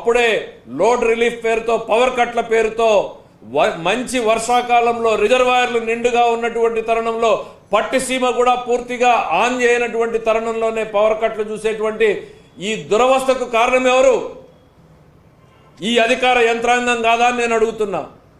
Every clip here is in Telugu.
అప్పుడే లోడ్ రిలీఫ్ పేరుతో పవర్ కట్ల పేరుతో వ- మంచి వర్షాకాలంలో రిజర్వాయర్లు నిండుగా ఉన్నటువంటి తరుణంలో పట్టిసీమ కూడా పూర్తిగా ఆన్ చేయనటువంటి తరుణంలోనే పవర్ కట్లు చూసేటువంటి ఈ దురవస్థకు కారణం ఎవరు ఈ అధికార యంత్రాంగం కాదా అని నేను అడుగుతున్నా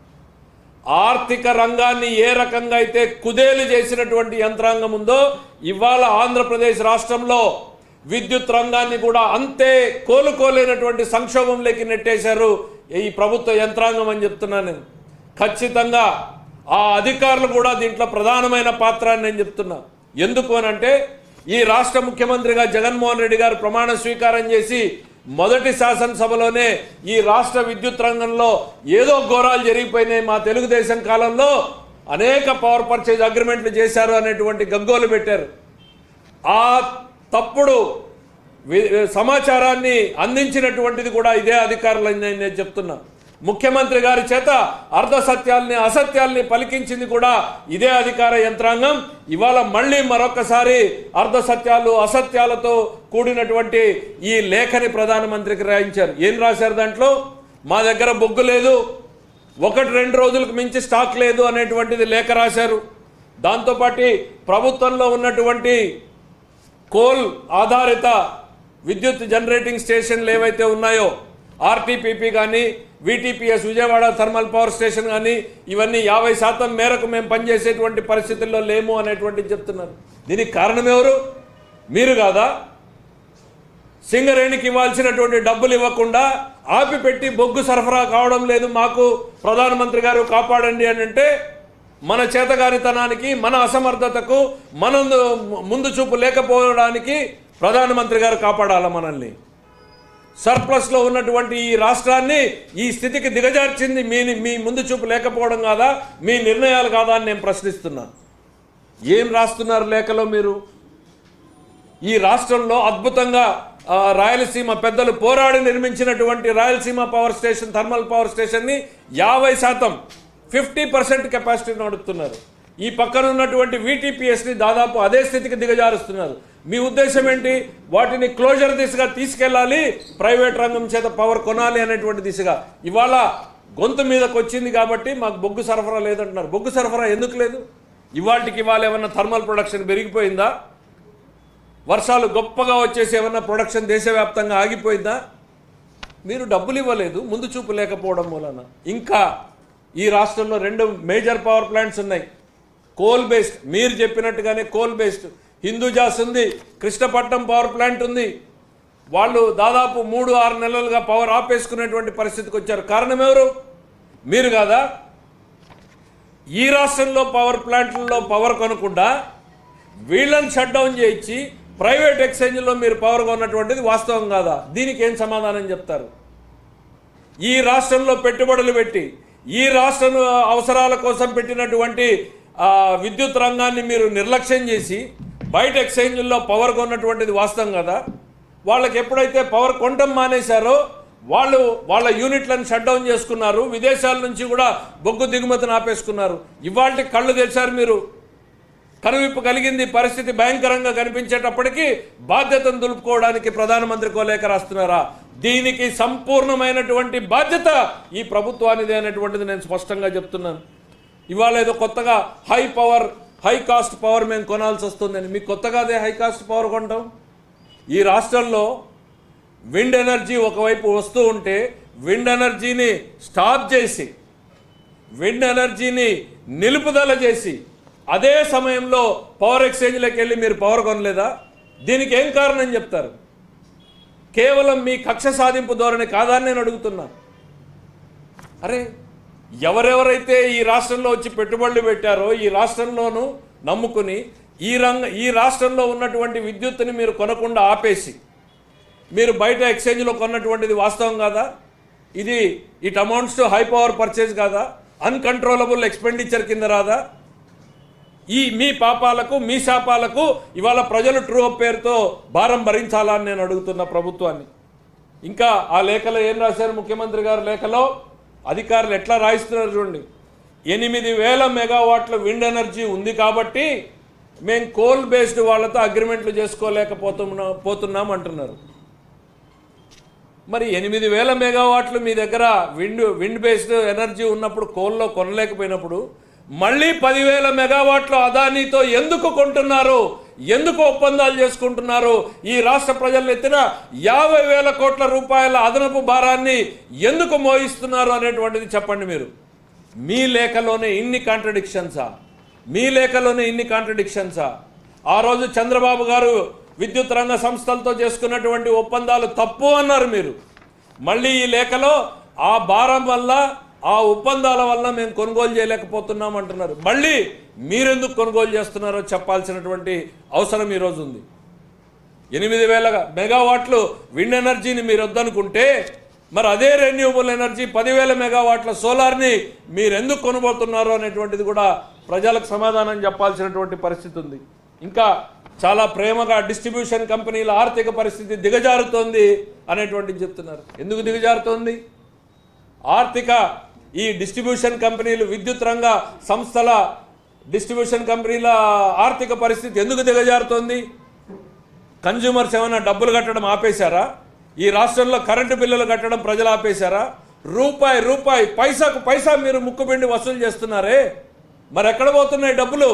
ఆర్థిక రంగాన్ని ఏ రకంగా అయితే కుదేలు చేసినటువంటి యంత్రాంగం ఉందో ఇవాళ ఆంధ్రప్రదేశ్ రాష్ట్రంలో విద్యుత్ రంగాన్ని కూడా అంతే కోలుకోలేనటువంటి సంక్షోభంలోకి నెట్టేశారు ఈ ప్రభుత్వ యంత్రాంగం అని చెప్తున్నాను నేను ఖచ్చితంగా ఆ అధికారులు కూడా దీంట్లో ప్రధానమైన పాత్ర అని నేను చెప్తున్నా ఎందుకు అనంటే ఈ రాష్ట్ర ముఖ్యమంత్రిగా జగన్మోహన్ రెడ్డి గారు ప్రమాణ స్వీకారం చేసి మొదటి శాసనసభలోనే ఈ రాష్ట్ర విద్యుత్ రంగంలో ఏదో ఘోరాలు జరిగిపోయినాయి మా తెలుగుదేశం కాలంలో అనేక పవర్ పర్చేజ్ అగ్రిమెంట్లు చేశారు అనేటువంటి గగ్గోలు పెట్టారు ఆ తప్పుడు వి- సమాచారాన్ని అందించినటువంటిది కూడా ఇదే అధికారులని నేను నేను చెప్తున్నా ముఖ్యమంత్రి గారి చేత అర్ధ సత్యాల్ని అసత్యాల్ని పలికించింది కూడా ఇదే అధికార యంత్రాంగం ఇవాళ మళ్ళీ మరొకసారి అర్ధ సత్యాలు అసత్యాలతో కూడినటువంటి ఈ లేఖని ప్రధానమంత్రికి రాయించారు ఏం రాశారు దాంట్లో మా దగ్గర బొగ్గు లేదు ఒకటి రెండు రోజులకు మించి స్టాక్ లేదు అనేటువంటిది లేఖ రాశారు దాంతోపాటు ప్రభుత్వంలో ఉన్నటువంటి కోల్ ఆధారిత విద్యుత్ జనరేటింగ్ స్టేషన్లు ఏవైతే ఉన్నాయో ఆర్టీపీపీ కానీ VTPS Vijayawada thermal power station కానీ ఇవన్నీ యాభై శాతం మేరకు మేము పనిచేసేటువంటి పరిస్థితుల్లో లేము అనేటువంటిది చెప్తున్నారు దీనికి కారణం ఎవరు మీరు కాదా సింగరేణికి ఇవ్వాల్సినటువంటి డబ్బులు ఇవ్వకుండా ఆపిపెట్టి బొగ్గు సరఫరా కావడం లేదు మాకు ప్రధానమంత్రి గారు కాపాడండి అని అంటే మన చేతగానితనానికి మన అసమర్థతకు మన ముందు చూపు లేకపోవడానికి ప్రధానమంత్రి గారు కాపాడాల మనల్ని సర్ప్లస్లో ఉన్నటువంటి ఈ రాష్ట్రాన్ని ఈ స్థితికి దిగజార్చింది మీ మీ ముందు చూపు లేకపోవడం కాదా మీ నిర్ణయాలు కాదా అని నేను ప్రశ్నిస్తున్నా ఏం రాస్తున్నారు లేఖలో మీరు ఈ రాష్ట్రంలో అద్భుతంగా ఆ, రాయలసీమ పెద్దలు పోరాడి నిర్మించినటువంటి Rayalaseema power station thermal power స్టేషన్ని యాభై శాతం ఫిఫ్టీ పర్సెంట్ కెపాసిటీ నడుపుతున్నారు ఈ పక్కన ఉన్నటువంటి వీటీపీఎస్ని దాదాపు అదే స్థితికి దిగజారుస్తున్నారు మీ ఉద్దేశం ఏంటి వాటిని క్లోజర్ దిశగా తీసుకెళ్ళాలి ప్రైవేట్ రంగం చేత పవర్ కొనాలి అనేటువంటి దిశగా ఇవాళ గొంతు మీదకి వచ్చింది కాబట్టి మాకు బొగ్గు సరఫరా లేదంటున్నారు బొగ్గు సరఫరా ఎందుకు లేదు ఇవాళకి ఇవాళ ఏమన్నా థర్మల్ ప్రొడక్షన్ పెరిగిపోయిందా వర్షాలు గొప్పగా వచ్చేసి ఏమన్నా ప్రొడక్షన్ దేశవ్యాప్తంగా ఆగిపోయిందా మీరు డబ్బులు ఇవ్వలేదు ముందు చూపు లేకపోవడం మూలన ఇంకా ఈ రాష్ట్రంలో రెండు మేజర్ పవర్ ప్లాంట్స్ ఉన్నాయి కోల్ బేస్డ్ మీరు చెప్పినట్టుగానే కోల్ బేస్డ్ హిందూజాస్ ఉంది కృష్ణపట్నం పవర్ ప్లాంట్ ఉంది వాళ్ళు దాదాపు మూడు ఆరు నెలలుగా పవర్ ఆపేసుకునేటువంటి పరిస్థితికి వచ్చారు కారణం ఎవరు మీరు కాదా ఈ రాష్ట్రంలో పవర్ ప్లాంట్లలో పవర్ కొనకుండా వీళ్ళని షట్ డౌన్ చేయించి ప్రైవేట్ ఎక్స్చేంజ్లో మీరు పవర్ కొన్నటువంటిది వాస్తవం కాదా దీనికి ఏం సమాధానం చెప్తారు ఈ రాష్ట్రంలో పెట్టుబడులు పెట్టి ఈ రాష్ట్రం అవసరాల కోసం పెట్టినటువంటి ఆ, విద్యుత్ రంగాన్ని మీరు నిర్లక్ష్యం చేసి బయట ఎక్స్చేంజ్ల్లో పవర్ కొన్నటువంటిది వాస్తవం కదా వాళ్ళకి ఎప్పుడైతే పవర్ కొనటం మానేశారో వాళ్ళు వాళ్ళ యూనిట్లను షట్ డౌన్ చేసుకున్నారు విదేశాల నుంచి కూడా బొగ్గు దిగుమతిని ఆపేసుకున్నారు ఇవాళ కళ్ళు తెరిచారు మీరు కనువిప్పు కలిగింది పరిస్థితి భయంకరంగా కనిపించేటప్పటికీ బాధ్యతను దులుపుకోవడానికి ప్రధానమంత్రికో లేఖ రాస్తున్నారా దీనికి సంపూర్ణమైనటువంటి బాధ్యత ఈ ప్రభుత్వానిదే అనేటువంటిది నేను స్పష్టంగా చెప్తున్నాను ఇవాళ ఏదో కొత్తగా high power high cost power మేము కొనాల్సి వస్తుందని మీకు కొత్తగా అదే హై కాస్ట్ పవర్ కొంటాం ఈ రాష్ట్రంలో విండ్ ఎనర్జీ ఒకవైపు వస్తూ ఉంటే విండ్ ఎనర్జీని స్టాప్ చేసి విండ్ ఎనర్జీని నిలుపుదల చేసి అదే సమయంలో పవర్ ఎక్స్చేంజ్లోకి వెళ్ళి మీరు పవర్ కొనలేదా దీనికి ఏం కారణం చెప్తారు కేవలం మీ కక్ష సాధింపు ధోరణి కాదని నేను అడుగుతున్నా అరే ఎవరెవరైతే ఈ రాష్ట్రంలో వచ్చి పెట్టుబడులు పెట్టారో ఈ రాష్ట్రంలోనూ నమ్ముకుని ఈ రంగ ఈ రాష్ట్రంలో ఉన్నటువంటి విద్యుత్తుని మీరు కొనకుండా ఆపేసి మీరు బయట ఎక్స్చేంజ్లో కొన్నటువంటిది వాస్తవం కాదా ఇది it amounts to high power purchase కాదా అన్కంట్రోలబుల్ ఎక్స్పెండిచర్ కింద రాదా ఈ మీ పాపాలకు మీ శాపాలకు ఇవాళ ప్రజలు ట్రూ అప్ పేరుతో భారం భరించాలా అని నేను అడుగుతున్న ప్రభుత్వాన్ని ఇంకా ఆ లేఖలో ఏం రాశారు ముఖ్యమంత్రి గారు లేఖలో అధికారులు ఎట్లా రాయిస్తున్నారు చూడండి ఎనిమిది వేల మెగావాట్ల విండ్ ఎనర్జీ ఉంది కాబట్టి మేము కోల్ బేస్డ్ వాళ్ళతో అగ్రిమెంట్లు చేసుకోలేకపోతున్నా పోతున్నాం అంటున్నారు మరి ఎనిమిది వేల మెగావాట్లు మీ దగ్గర విండ్ విండ్ బేస్డ్ ఎనర్జీ ఉన్నప్పుడు కోల్లో కొనలేకపోయినప్పుడు మళ్ళీ పదివేల మెగావాట్లు అదానీతో ఎందుకు కొంటున్నారు ఎందుకు ఒప్పందాలు చేసుకుంటున్నారు ఈ రాష్ట్ర ప్రజలు ఎత్తిన యాభై వేల కోట్ల రూపాయల అదనపు భారాన్ని ఎందుకు మోయిస్తున్నారు అనేటువంటిది చెప్పండి మీరు మీ లేఖలోనే ఇన్ని కాంట్రడిక్షన్సా మీ లేఖలోనే ఇన్ని కాంట్రడిక్షన్సా ఆ రోజు చంద్రబాబు గారు విద్యుత్ రంగ సంస్థలతో చేసుకున్నటువంటి ఒప్పందాలు తప్పు అన్నారు మీరు మళ్ళీ ఈ లేఖలో ఆ భారం వల్ల ఆ ఒప్పందాల వల్ల మేము కొనుగోలు చేయలేకపోతున్నాం అంటున్నారు మళ్ళీ మీరెందుకు కొనుగోలు చేస్తున్నారో చెప్పాల్సినటువంటి అవసరం ఈరోజు ఉంది ఎనిమిది వేల మెగావాట్లు విండ్ ఎనర్జీని మీరు వద్దనుకుంటే మరి అదే రెన్యూబుల్ ఎనర్జీ పదివేల మెగావాట్ల సోలార్ని మీరు ఎందుకు కొనబోతున్నారో అనేటువంటిది కూడా ప్రజలకు సమాధానం చెప్పాల్సినటువంటి పరిస్థితి ఉంది ఇంకా చాలా ప్రేమగా డిస్ట్రిబ్యూషన్ కంపెనీల ఆర్థిక పరిస్థితి దిగజారుతోంది అనేటువంటిది చెప్తున్నారు ఎందుకు దిగజారుతోంది ఆర్థిక ఈ డిస్ట్రిబ్యూషన్ కంపెనీలు విద్యుత్ రంగ సంస్థల డిస్ట్రిబ్యూషన్ కంపెనీల ఆర్థిక పరిస్థితి ఎందుకు దిగజారుతోంది కన్జ్యూమర్స్ ఏమైనా డబ్బులు కట్టడం ఆపేశారా ఈ రాష్ట్రంలో కరెంటు బిల్లులు కట్టడం ప్రజలు ఆపేశారా రూపాయి రూపాయి పైసాకు పైసా మీరు ముక్కుపిండి వసూలు చేస్తున్నారే మరి ఎక్కడ పోతున్నాయి డబ్బులు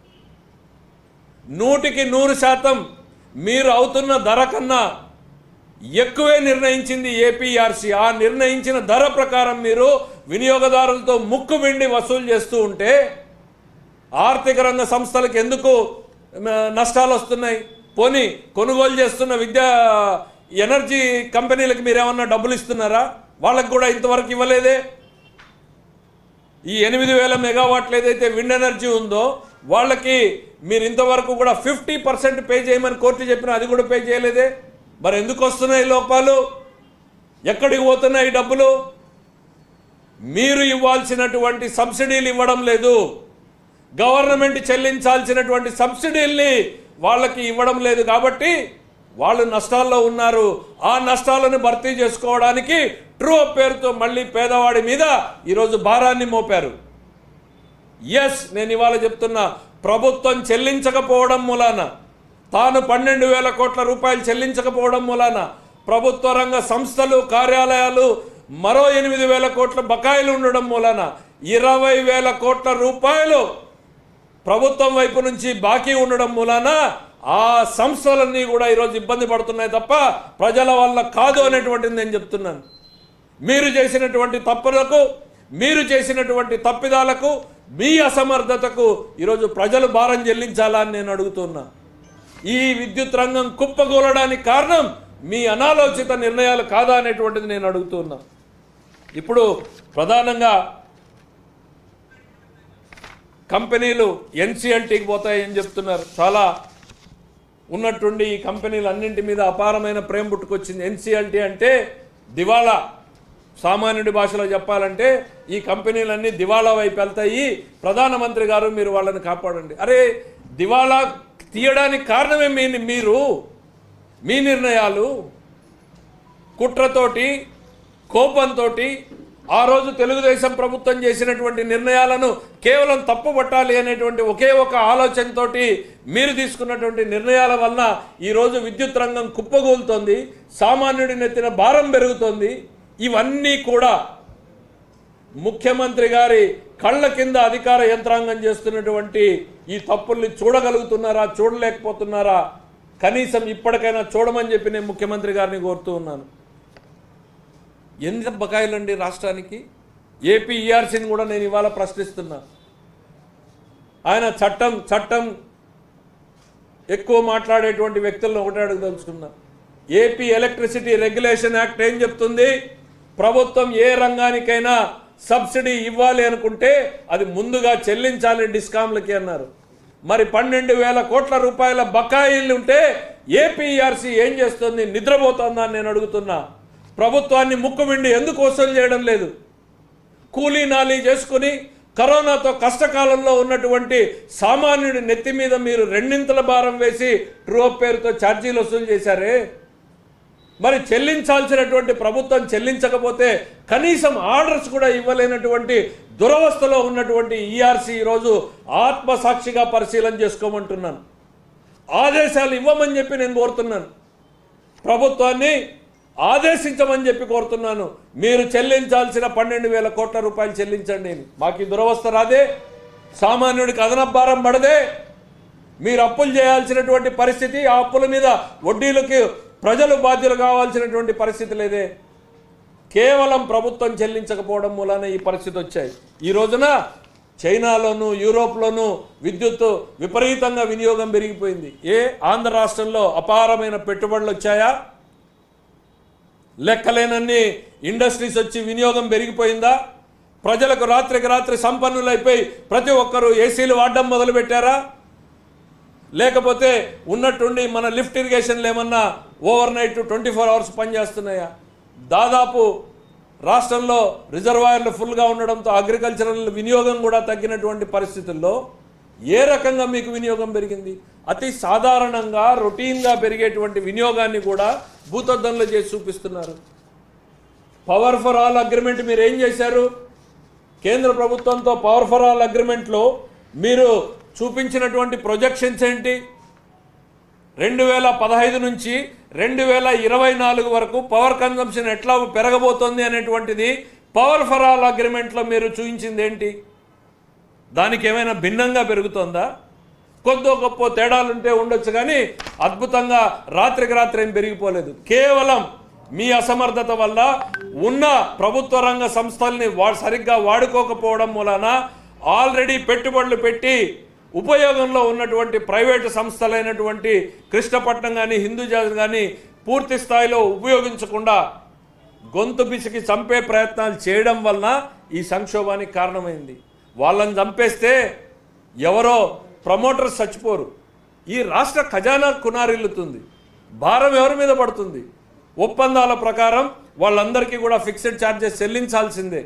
నూటికి నూరు శాతం మీరు అవుతున్న ధర కన్నా ఎక్కువే నిర్ణయించింది ఏపీఆర్సీ ఆ నిర్ణయించిన ధర ప్రకారం మీరు వినియోగదారులతో ముక్కు పిండి వసూలు చేస్తూ ఉంటే ఆర్థిక రంగ సంస్థలకు ఎందుకు మ, నష్టాలు వస్తున్నాయి పోనీ కొనుగోలు చేస్తున్న విద్యా ఎనర్జీ కంపెనీలకు మీరు ఏమన్నా డబ్బులు ఇస్తున్నారా వాళ్ళకి కూడా ఇంతవరకు ఇవ్వలేదే ఈ ఎనిమిది వేల మెగావాట్లు ఏదైతే విండ్ ఎనర్జీ ఉందో వాళ్ళకి మీరు ఇంతవరకు కూడా ఫిఫ్టీ పర్సెంట్ పే చేయమని కోర్టు చెప్పినా అది కూడా పే చేయలేదే మరి ఎందుకు వస్తున్నాయి లోపాలు ఎక్కడికి పోతున్నాయి ఈ డబ్బులు మీరు ఇవ్వాల్సినటువంటి సబ్సిడీలు ఇవ్వడం లేదు గవర్నమెంట్ చెల్లించాల్సినటువంటి సబ్సిడీల్ని వాళ్ళకి ఇవ్వడం లేదు కాబట్టి వాళ్ళు నష్టాల్లో ఉన్నారు ఆ నష్టాలను భర్తీ చేసుకోవడానికి ట్రూ అప్ పేరుతో మళ్ళీ పేదవాడి మీద ఈరోజు భారాన్ని మోపారు ఎస్ నేను ఇవాళ చెప్తున్నా ప్రభుత్వం చెల్లించకపోవడం మూలాన తాను పన్నెండు వేల కోట్ల రూపాయలు చెల్లించకపోవడం మూలాన ప్రభుత్వ రంగ సంస్థలు కార్యాలయాలు మరో ఎనిమిది వేల కోట్ల బకాయిలు ఉండడం మూలాన ఇరవై వేల కోట్ల రూపాయలు ప్రభుత్వం వైపు నుంచి బాకీ ఉండడం మూలాన ఆ సంస్థలన్నీ కూడా ఈరోజు ఇబ్బంది పడుతున్నాయి తప్ప ప్రజల వల్ల కాదు అనేటువంటిది నేను చెప్తున్నాను మీరు చేసినటువంటి తప్పులకు మీరు చేసినటువంటి తప్పిదాలకు మీ అసమర్థతకు ఈరోజు ప్రజలు భారం చెల్లించాలా అని నేను అడుగుతున్నా ఈ విద్యుత్ రంగం కుప్పగూలడానికి కారణం మీ అనాలోచిత నిర్ణయాలు కాదా అనేటువంటిది నేను అడుగుతున్నా ఇప్పుడు ప్రధానంగా కంపెనీలు ఎన్సిఎల్టీకి పోతాయని చెప్తున్నారు చాలా ఉన్నట్టుండి ఈ కంపెనీలు అన్నింటి మీద అపారమైన ప్రేమ పుట్టుకొచ్చింది ఎన్సిఎల్టీ అంటే దివాళా సామాన్యుడి భాషలో చెప్పాలంటే ఈ కంపెనీలన్నీ దివాళా వైపు వెళ్తాయి ప్రధానమంత్రి గారు మీరు వాళ్ళని కాపాడండి అరే దివాళా తీయడానికి కారణమే మీ మీరు మీ నిర్ణయాలు కుట్రతోటి కోపంతో ఆ రోజు తెలుగుదేశం ప్రభుత్వం చేసినటువంటి నిర్ణయాలను కేవలం తప్పు పట్టాలి అనేటువంటి ఒకే ఒక ఆలోచనతోటి మీరు తీసుకున్నటువంటి నిర్ణయాల వలన ఈరోజు విద్యుత్ రంగం కుప్పగూలుతోంది సామాన్యుడి నెత్తిన భారం పెరుగుతోంది ఇవన్నీ కూడా ముఖ్యమంత్రి గారి కళ్ళ కింద అధికార యంత్రాంగం చేస్తున్నటువంటి ఈ తప్పుల్ని చూడగలుగుతున్నారా చూడలేకపోతున్నారా కనీసం ఇప్పటికైనా చూడమని చెప్పి నేను ముఖ్యమంత్రి గారిని కోరుతూ ఉన్నాను ఎంత బకాయిలండి రాష్ట్రానికి ఏపీ ఈఆర్సీని కూడా నేను ఇవాళ ప్రశ్నిస్తున్నా ఆయన చట్టం చట్టం ఎక్కువ మాట్లాడేటువంటి వ్యక్తులను ఒకటే అడగదలుచుకున్నా ఏపీ ఎలక్ట్రిసిటీ రెగ్యులేషన్ యాక్ట్ ఏం చెప్తుంది ప్రభుత్వం ఏ రంగానికైనా సబ్సిడీ ఇవ్వాలి అనుకుంటే అది ముందుగా చెల్లించాలి డిస్కామ్లకి అన్నారు మరి పన్నెండు వేల కోట్ల రూపాయల బకాయిలు ఉంటే ఏపీఆర్సీ ఏం చేస్తుంది నిద్రపోతుందా అని నేను అడుగుతున్నా ప్రభుత్వాన్ని ముక్కుమిండి ఎందుకు వసూలు చేయడం లేదు కూలీ నాలీ చేసుకుని కరోనాతో కష్టకాలంలో ఉన్నటువంటి సామాన్యుడి నెత్తి మీద మీరు రెండింతల భారం వేసి ట్రూ అప్ పేరుతో ఛార్జీలు వసూలు చేశారే మరి చెల్లించాల్సినటువంటి ప్రభుత్వం చెల్లించకపోతే కనీసం ఆర్డర్స్ కూడా ఇవ్వలేనటువంటి దురవస్థలో ఉన్నటువంటి ఈఆర్సీ ఈరోజు ఆత్మసాక్షిగా పరిశీలన చేసుకోమంటున్నాను ఆదేశాలు ఇవ్వమని చెప్పి నేను కోరుతున్నాను ప్రభుత్వాన్ని ఆదేశించమని చెప్పి కోరుతున్నాను మీరు చెల్లించాల్సిన పన్నెండు వేల కోట్ల రూపాయలు చెల్లించండి అని. మాకు ఈ దురవస్థ రాదే సామాన్యుడికి అదనపు భారం పడదే మీరు అప్పులు చేయాల్సినటువంటి పరిస్థితి ఆ అప్పుల మీద వడ్డీలకి ప్రజలు బాధ్యులు కావాల్సినటువంటి పరిస్థితి లేదే కేవలం ప్రభుత్వం చెల్లించకపోవడం మూలాన ఈ పరిస్థితి వచ్చాయి ఈ రోజున చైనాలోను యూరోప్లోను విద్యుత్ విపరీతంగా వినియోగం పెరిగిపోయింది ఏ ఆంధ్ర రాష్ట్రంలో అపారమైన పెట్టుబడులు వచ్చాయా లెక్కలేనన్ని ఇండస్ట్రీస్ వచ్చి వినియోగం పెరిగిపోయిందా ప్రజలకు రాత్రికి రాత్రి సంపన్నులైపోయి ప్రతి ఒక్కరూ ఏసీలు వాడడం మొదలుపెట్టారా లేకపోతే ఉన్నట్టుండి మన లిఫ్ట్ ఇరిగేషన్లు ఏమన్నా overnight twenty four hours పనిచేస్తున్నాయా దాదాపు రాష్ట్రంలో రిజర్వాయర్లు ఫుల్గా ఉండడంతో అగ్రికల్చరల్ వినియోగం కూడా తగ్గినటువంటి పరిస్థితుల్లో ఏ రకంగా మీకు వినియోగం పెరిగింది అతి సాధారణంగా రొటీన్గా పెరిగేటువంటి వినియోగాన్ని కూడా భూతద్దంలో చేసి చూపిస్తున్నారు పవర్ ఫర్ ఆల్ అగ్రిమెంట్ మీరు ఏం చేశారు కేంద్ర ప్రభుత్వంతో పవర్ ఫర్ ఆల్ అగ్రిమెంట్లో మీరు చూపించినటువంటి ప్రొజెక్షన్స్ ఏంటి రెండు వేల పదహైదు నుంచి రెండు వేల ఇరవై నాలుగు వరకు పవర్ కన్జంప్షన్ ఎట్లా పెరగబోతోంది అనేటువంటిది పవర్ ఫర్ ఆల్ అగ్రిమెంట్లో మీరు చూపించింది ఏంటి దానికి ఏమైనా భిన్నంగా పెరుగుతోందా కొద్దో గొప్ప తేడాలుంటే ఉండొచ్చు కానీ అద్భుతంగా రాత్రికి రాత్రి ఏం పెరిగిపోలేదు కేవలం మీ అసమర్థత వల్ల ఉన్న ప్రభుత్వ రంగ సంస్థల్ని వా సరిగ్గా వాడుకోకపోవడం మూలాన ఆల్రెడీ పెట్టుబడులు పెట్టి ఉపయోగంలో ఉన్నటువంటి ప్రైవేటు సంస్థలైనటువంటి కృష్ణపట్నం కానీ హిందూజాతి కానీ పూర్తి స్థాయిలో ఉపయోగించకుండా గొంతు పిసికి చంపే ప్రయత్నాలు చేయడం వలన ఈ సంక్షోభానికి కారణమైంది వాళ్ళని చంపేస్తే ఎవరో ప్రమోటర్స్ చచ్చిపోరు ఈ రాష్ట్ర ఖజానా కునారిల్లుతుంది భారం ఎవరి మీద పడుతుంది ఒప్పందాల ప్రకారం వాళ్ళందరికీ కూడా ఫిక్స్డ్ ఛార్జెస్ చెల్లించాల్సిందే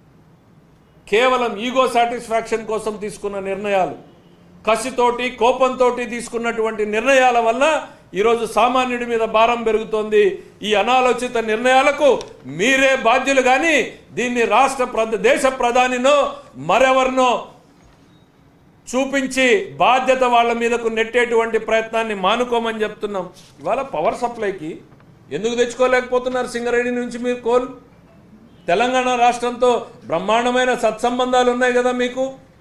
కేవలం ఈగో సాటిస్ఫాక్షన్ కోసం తీసుకున్న నిర్ణయాలు కసితోటి కోపంతో తీసుకున్నటువంటి నిర్ణయాల వల్ల ఈరోజు సామాన్యుడి మీద భారం పెరుగుతోంది ఈ అనాలోచిత నిర్ణయాలకు మీరే బాధ్యులు కానీ దీన్ని రాష్ట్ర ప్ర దేశ ప్రధానినో మరెవరినో చూపించి బాధ్యత వాళ్ళ మీదకు నెట్టేటువంటి ప్రయత్నాన్ని మానుకోమని చెప్తున్నాం ఇవాళ పవర్ సప్లైకి ఎందుకు తెచ్చుకోలేకపోతున్నారు సింగరేణి నుంచి మీరు కోల్ తెలంగాణ రాష్ట్రంతో బ్రహ్మాండమైన సత్సంబంధాలు ఉన్నాయి కదా మీకు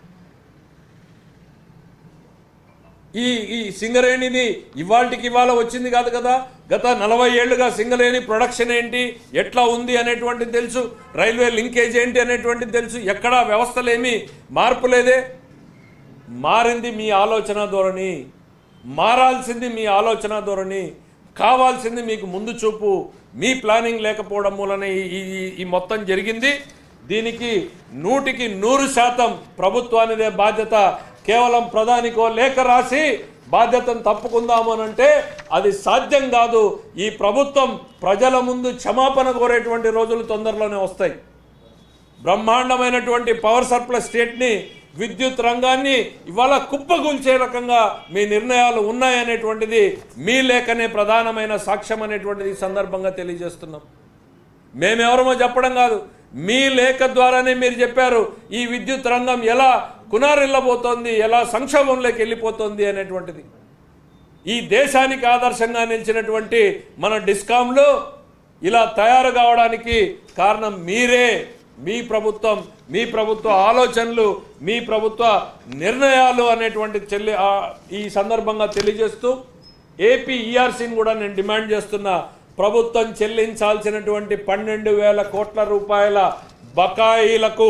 ఈ ఈ సింగరేణిది ఇవాళకి ఇవాళ వచ్చింది కాదు కదా గత నలభై ఏళ్లుగా సింగరేణి ప్రొడక్షన్ ఏంటి ఎట్లా ఉంది అనేటువంటిది తెలుసు రైల్వే లింకేజ్ ఏంటి అనేటువంటిది తెలుసు ఎక్కడా వ్యవస్థలేమి మార్పు లేదే మారింది మీ ఆలోచన ధోరణి మారాల్సింది మీ ఆలోచన ధోరణి కావాల్సింది మీకు ముందు చూపు మీ ప్లానింగ్ లేకపోవడం మూలన ఈ- ఈ ఈ- ఈ మొత్తం జరిగింది దీనికి నూటికి నూరు శాతం ప్రభుత్వానిదే బాధ్యత కేవలం ప్రధానికో లేఖ రాసి బాధ్యతను తప్పుకుందాము అని అంటే అది సాధ్యం కాదు ఈ ప్రభుత్వం ప్రజల ముందు క్షమాపణ కోరేటువంటి రోజులు తొందరలోనే వస్తాయి బ్రహ్మాండమైనటువంటి పవర్ సర్ప్లస్ స్టేట్ని విద్యుత్ రంగాన్ని ఇవాళ కుప్పగూల్చే రకంగా మీ నిర్ణయాలు ఉన్నాయనేటువంటిది మీ లేఖనే ప్రధానమైన సాక్ష్యం అనేటువంటిది ఈ సందర్భంగా తెలియజేస్తున్నాం మేమెవరమో చెప్పడం కాదు మీ లేఖ ద్వారానే మీరు చెప్పారు ఈ విద్యుత్ రంగం ఎలా కునారిల్లబోతోంది ఎలా సంక్షోభంలోకి వెళ్ళిపోతుంది అనేటువంటిది ఈ దేశానికి ఆదర్శంగా నిలిచినటువంటి మన డిస్కాంలు ఇలా తయారు కావడానికి కారణం మీరే మీ ప్రభుత్వం మీ ప్రభుత్వ ఆలోచనలు మీ ప్రభుత్వ నిర్ణయాలు అనేటువంటి చెల్లి ఆ- ఈ సందర్భంగా తెలియజేస్తూ ఏపీ ఈఆర్సీని కూడా నేను డిమాండ్ చేస్తున్నా ప్రభుత్వం చెల్లించాల్సినటువంటి పన్నెండు వేల కోట్ల రూపాయల బకాయిలకు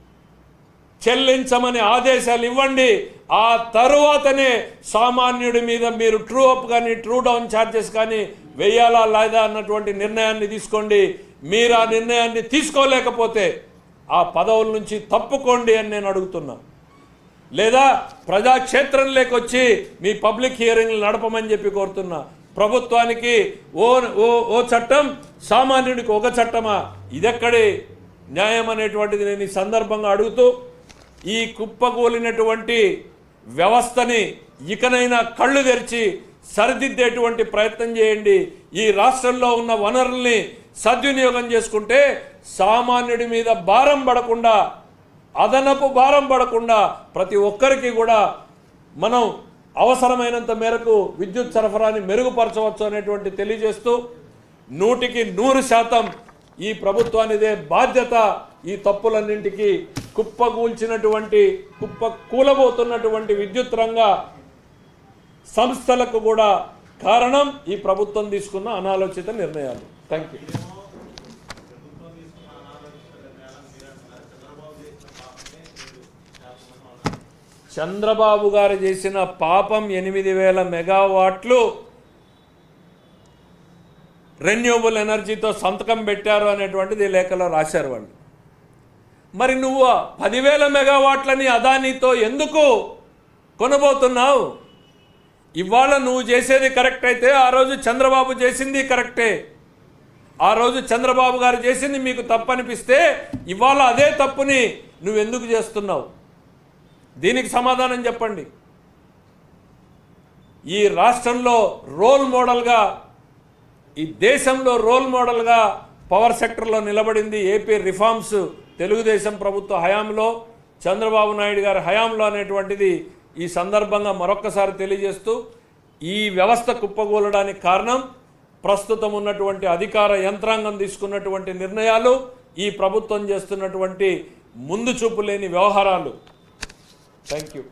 చెల్లించమని ఆదేశాలు ఇవ్వండి ఆ తరువాతనే సామాన్యుడి మీద మీరు ట్రూ అప్ కానీ ట్రూ డౌన్ ఛార్జెస్ కానీ వేయాలా లేదా అన్నటువంటి నిర్ణయాన్ని తీసుకోండి మీరు ఆ నిర్ణయాన్ని తీసుకోలేకపోతే ఆ పదవుల నుంచి తప్పుకోండి అని నేను అడుగుతున్నా లేదా ప్రజాక్షేత్రంలోకి వచ్చి మీ పబ్లిక్ హియరింగ్లు నడపమని చెప్పి కోరుతున్నా ప్రభుత్వానికి ఓ ఓ ఓ చట్టం సామాన్యుడికి ఒక చట్టమా ఇదెక్కడి న్యాయం అనేటువంటిది నేను ఈ సందర్భంగా అడుగుతూ ఈ కుప్పకూలినటువంటి వ్యవస్థని ఇకనైనా కళ్ళు తెరిచి సరిదిద్దేటువంటి ప్రయత్నం చేయండి ఈ రాష్ట్రంలో ఉన్న వనరుల్ని సద్వినియోగం చేసుకుంటే సామాన్యుడి మీద భారం పడకుండా అదనపు భారం పడకుండా ప్రతి ఒక్కరికి కూడా మనం అవసరమైనంత మేరకు విద్యుత్ సరఫరాని మెరుగుపరచవచ్చు అనేటువంటి తెలియజేస్తూ నూటికి నూరు శాతం ఈ ప్రభుత్వానిదే బాధ్యత ఈ తప్పులన్నింటికి కుప్పకూల్చినటువంటి కుప్ప కూలబోతున్నటువంటి విద్యుత్ రంగ సంస్థలకు కూడా కారణం ఈ ప్రభుత్వం తీసుకున్న అనాలోచిత నిర్ణయాలు థ్యాంక్ యూ చంద్రబాబు గారు చేసిన పాపం ఎనిమిది వేల మెగావాట్లు రెన్యూబుల్ ఎనర్జీతో సంతకం పెట్టారు అనేటువంటిది ఈ లేఖలో రాశారు వాళ్ళు మరి నువ్వు ఆ పదివేల మెగావాట్లని అదానీతో ఎందుకు కొనబోతున్నావు ఇవాళ నువ్వు చేసేది కరెక్ట్ అయితే ఆ రోజు చంద్రబాబు చేసింది కరెక్టే ఆ రోజు చంద్రబాబు గారు చేసింది మీకు తప్పనిపిస్తే ఇవాళ అదే తప్పుని నువ్వెందుకు చేస్తున్నావు దీనికి సమాధానం చెప్పండి ఈ రాష్ట్రంలో రోల్ మోడల్గా ఈ దేశంలో రోల్ మోడల్గా పవర్ సెక్టర్లో నిలబడింది ఏపీ రిఫార్మ్స్ తెలుగుదేశం ప్రభుత్వ హయాంలో చంద్రబాబు నాయుడు గారి హయాంలో అనేటువంటిది ఈ సందర్భంగా మరొక్కసారి తెలియజేస్తూ ఈ వ్యవస్థ కుప్పగూలడానికి కారణం ప్రస్తుతం ఉన్నటువంటి అధికార యంత్రాంగం తీసుకున్నటువంటి నిర్ణయాలు ఈ ప్రభుత్వం చేస్తున్నటువంటి ముందు చూపు లేని వ్యవహారాలు థ్యాంక్ యూ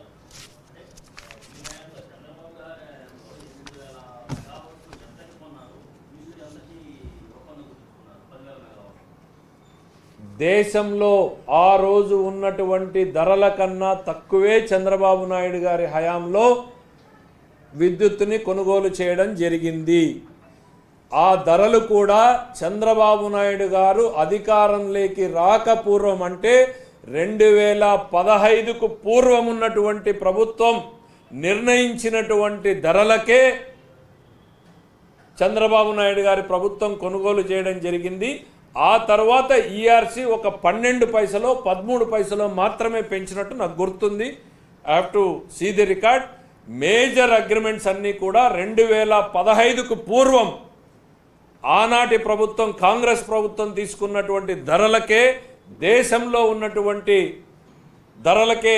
దేశంలో ఆ రోజు ఉన్నటువంటి ధరల కన్నా తక్కువే చంద్రబాబు నాయుడు గారి హయాంలో విద్యుత్తుని కొనుగోలు చేయడం జరిగింది ఆ ధరలు కూడా చంద్రబాబు నాయుడు గారు అధికారంలోకి రాకపూర్వం అంటే రెండు వేల పదహైదుకు పూర్వం ఉన్నటువంటి ప్రభుత్వం నిర్ణయించినటువంటి ధరలకే చంద్రబాబు నాయుడు గారి ప్రభుత్వం కొనుగోలు చేయడం జరిగింది ఆ తర్వాత ఈఆర్సీ ఒక పన్నెండు పైసలో పదమూడు పైసలో మాత్రమే పెంచినట్టు నాకు గుర్తుంది have to see the record major agreements అన్నీ కూడా రెండు వేల పదహైదుకు పూర్వం ఆనాటి ప్రభుత్వం కాంగ్రెస్ ప్రభుత్వం తీసుకున్నటువంటి ధరలకే దేశంలో ఉన్నటువంటి ధరలకే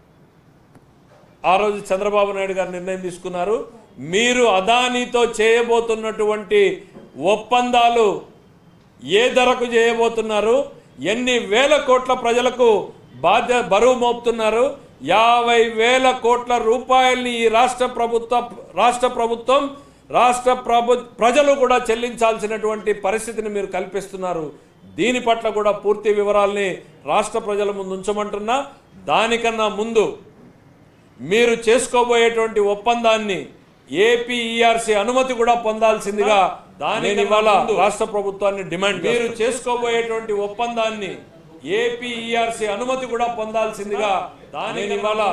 ఆ రోజు చంద్రబాబు నాయుడు గారు నిర్ణయం తీసుకున్నారు మీరు అదానీతో చేయబోతున్నటువంటి ఒప్పందాలు ఏ ధరకు చేయబోతున్నారు ఎన్ని వేల కోట్ల ప్రజలకు బాధ్య బరువు మోపుతున్నారు యాభై వేల కోట్ల రూపాయల్ని ఈ రాష్ట్ర ప్రభుత్వ రాష్ట్ర ప్రభుత్వం రాష్ట్ర ప్రభు ప్రజలు కూడా చెల్లించాల్సినటువంటి పరిస్థితిని మీరు కల్పిస్తున్నారు దీని పట్ల కూడా పూర్తి వివరాల్ని రాష్ట్ర ప్రజల ముందు ఉంచమంటున్నా దానికన్నా ముందు మీరు చేసుకోబోయేటువంటి ఒప్పందాన్ని ఏపీఈఆర్సీ అనుమతి కూడా పొందాల్సిందిగా దాని ఇవాళ రాష్ట్ర ప్రభుత్వాన్ని డిమాండ్ మీరు చేసుకోబోయేటువంటి ఒప్పందాన్ని ఏపీఈఆర్సీ అనుమతి కూడా పొందాల్సిందిగా దాని ఇవాళ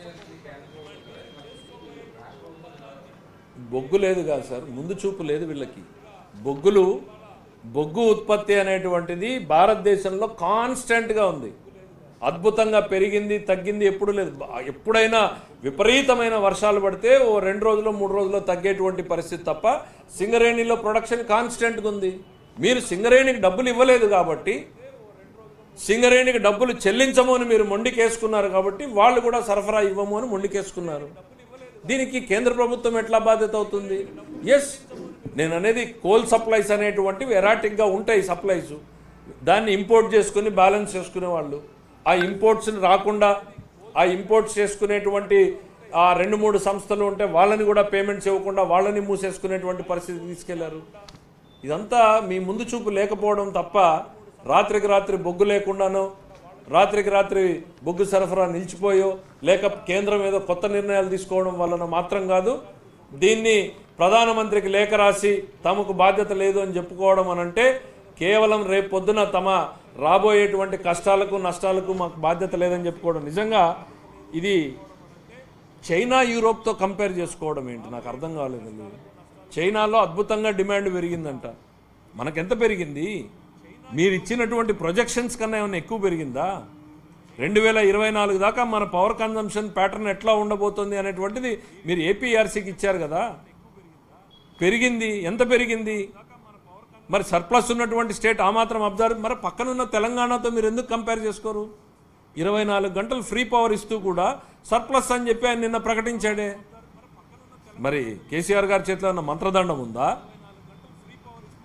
బొగ్గు లేదు కాదు సార్ ముందు చూపు లేదు వీళ్ళకి బొగ్గులు బొగ్గు ఉత్పత్తి అనేటువంటిది భారతదేశంలో కాన్స్టెంట్గా ఉంది అద్భుతంగా పెరిగింది తగ్గింది ఎప్పుడు లేదు బా- ఎప్పుడైనా విపరీతమైన వర్షాలు పడితే ఓ రెండు రోజులు మూడు రోజుల్లో తగ్గేటువంటి పరిస్థితి తప్ప సింగరేణిలో ప్రొడక్షన్ కాన్స్టెంట్గా ఉంది మీరు సింగరేణికి డబ్బులు ఇవ్వలేదు కాబట్టి సింగరేణికి డబ్బులు చెల్లించము అని మీరు మొండికేసుకున్నారు కాబట్టి వాళ్ళు కూడా సరఫరా ఇవ్వము అని మొండికేసుకున్నారు దీనికి కేంద్ర ప్రభుత్వం ఎట్లా బాధ్యత అవుతుంది ఎస్ నేను అనేది కోల్ సప్లైస్ అనేటువంటివి ఎరాటిక్గా ఉంటాయి సప్లైస్ దాన్ని ఇంపోర్ట్ చేసుకుని బ్యాలెన్స్ చేసుకునే వాళ్ళు ఆ ఇంపోర్ట్స్ని రాకుండా ఆ ఇంపోర్ట్స్ చేసుకునేటువంటి ఆ రెండు మూడు సంస్థలు ఉంటే వాళ్ళని కూడా పేమెంట్స్ ఇవ్వకుండా వాళ్ళని మూసేసుకునేటువంటి పరిస్థితి తీసుకెళ్లారు ఇదంతా మీ ముందు చూపు లేకపోవడం తప్ప రాత్రికి రాత్రి బొగ్గు లేకుండానో రాత్రికి రాత్రి బొగ్గు సరఫరా నిలిచిపోయో లేక కేంద్రం ఏదో కొత్త నిర్ణయాలు తీసుకోవడం వలన మాత్రం కాదు దీన్ని ప్రధానమంత్రికి లేఖ రాసి తమకు బాధ్యత లేదు అని చెప్పుకోవడం అనంటే కేవలం రేపు పొద్దున తమ రాబోయేటువంటి కష్టాలకు నష్టాలకు మాకు బాధ్యత లేదని చెప్పుకోవడం నిజంగా ఇది చైనా యూరోప్తో కంపేర్ చేసుకోవడం ఏంటి నాకు అర్థం కాలేదు ఇది. చైనాలో అద్భుతంగా డిమాండ్ పెరిగిందంట మనకెంత పెరిగింది మీరు ఇచ్చినటువంటి ప్రొజెక్షన్స్ కన్నా ఏమైనా ఎక్కువ పెరిగిందా రెండు వేల ఇరవై నాలుగు దాకా మన పవర్ కన్జంప్షన్ ప్యాటర్న్ ఎట్లా ఉండబోతుంది అనేటువంటిది మీరు ఏపీఆర్సీకి ఇచ్చారు కదా పెరిగింది ఎంత పెరిగింది మరి సర్ప్లస్ ఉన్నటువంటి స్టేట్ ఆ మాత్రం అబ్జర్వ్ మరి పక్కనున్న తెలంగాణతో మీరు ఎందుకు కంపేర్ చేసుకోరు ఇరవై నాలుగు గంటలు ఫ్రీ పవర్ ఇస్తూ కూడా సర్ప్లస్ అని చెప్పి ఆయన నిన్న ప్రకటించాడే మరి కేసీఆర్ గారి చేతిలో ఉన్న మంత్రదండం ఉందా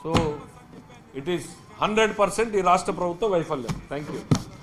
so it is hundred percent ఈ రాష్ట్ర ప్రభుత్వ వైఫల్యం థ్యాంక్ యూ